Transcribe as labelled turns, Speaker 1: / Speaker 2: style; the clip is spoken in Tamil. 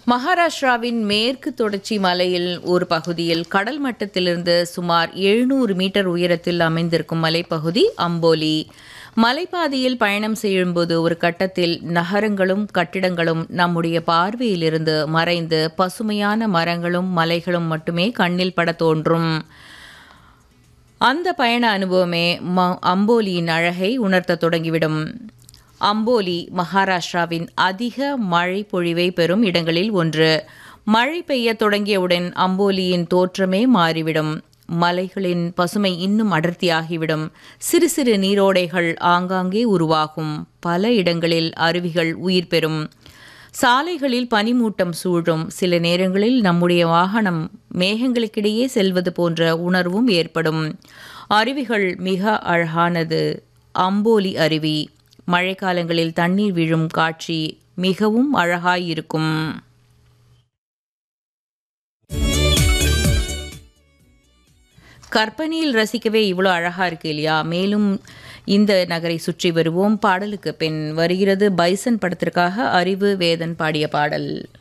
Speaker 1: மகாராஷ்டிராவின் மேற்கு தொடர்ச்சி மலையில் ஒரு பகுதியில் கடல் மட்டத்திலிருந்து சுமார் எழுநூறு மீட்டர் உயரத்தில் அமைந்திருக்கும் மலைப்பகுதி அம்போலி மலைப்பாதையில் பயணம் செய்யும்போது ஒரு கட்டத்தில் நகரங்களும் கட்டிடங்களும் நம்முடைய பார்வையிலிருந்து மறைந்து பசுமையான மரங்களும் மலைகளும் மட்டுமே கண்ணில் பட தோன்றும் அந்த பயண அனுபவமே ம அம்போலியின் அழகை உணர்த்த தொடங்கிவிடும் அம்போலி மகாராஷ்டிராவின் அதிக மழை பொழிவை பெறும் இடங்களில் ஒன்று மழை பெய்யத் தொடங்கியவுடன் அம்போலியின் தோற்றமே மாறிவிடும் மலைகளின் பசுமை இன்னும் அடர்த்தியாகிவிடும் சிறு சிறு நீரோடைகள் ஆங்காங்கே உருவாகும் பல இடங்களில் அருவிகள் உயிர் பெறும் சாலைகளில் பனிமூட்டம் சூழும் சில நேரங்களில் நம்முடைய வாகனம் மேகங்களுக்கிடையே செல்வது போன்ற உணர்வும் ஏற்படும் அருவிகள் மிக அழகானது அம்போலி அருவி மழைக்காலங்களில் தண்ணீர் விழும் காட்சி மிகவும் அழகாயிருக்கும் கற்பனையில் ரசிக்கவே இவ்வளோ அழகா இருக்கு இல்லையா மேலும் இந்த நகரை சுற்றி வருவோம் பாடலுக்கு பின் வருகிறது பைசன் படத்திற்காக அறிவு வேதன் பாடிய பாடல்